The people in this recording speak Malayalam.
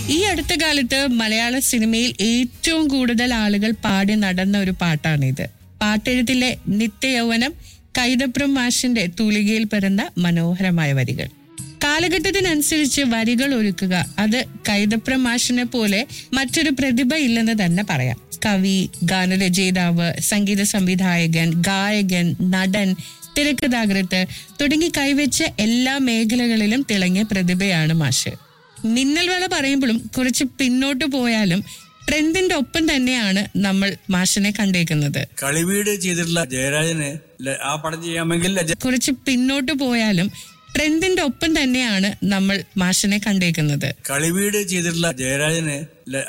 ഈ അടുത്ത കാലത്ത് മലയാള സിനിമയിൽ ഏറ്റവും കൂടുതൽ ആളുകൾ പാടി നടന്ന ഒരു പാട്ടാണിത് പാട്ടെഴുത്തിലെ നിത്യയൗവനം കൈതപ്രം മാഷിന്റെ തൂലികയിൽ പിറന്ന മനോഹരമായ വരികൾ കാലഘട്ടത്തിനനുസരിച്ച് വരികൾ ഒരുക്കുക അത് കൈതപ്രം മാഷിനെ പോലെ മറ്റൊരു പ്രതിഭ ഇല്ലെന്ന് തന്നെ പറയാം കവി ഗാനരചയിതാവ് സംഗീത സംവിധായകൻ ഗായകൻ നടൻ തിരക്കഥാകൃത്ത് തുടങ്ങി കൈവച്ച എല്ലാ മേഖലകളിലും തിളങ്ങിയ പ്രതിഭയാണ് മാഷ് മിന്നൽ വേള പറയുമ്പോഴും കുറച്ച് പിന്നോട്ട് പോയാലും ട്രെൻഡിന്റെ ഒപ്പം തന്നെയാണ് നമ്മൾ മാഷിനെ കണ്ടേക്കുന്നത് കളിവീട് ചെയ്തിട്ടുള്ള ജയരാജന് ല- ആ പടം ചെയ്യാമെങ്കിൽ ലജ- കുറച്ച് പിന്നോട്ട് പോയാലും ട്രെൻഡിന്റെ ഒപ്പം തന്നെയാണ് നമ്മൾ മാഷിനെ കണ്ടേക്കുന്നത് കളിവീട് ചെയ്തിട്ടുള്ള ജയരാജന് ല-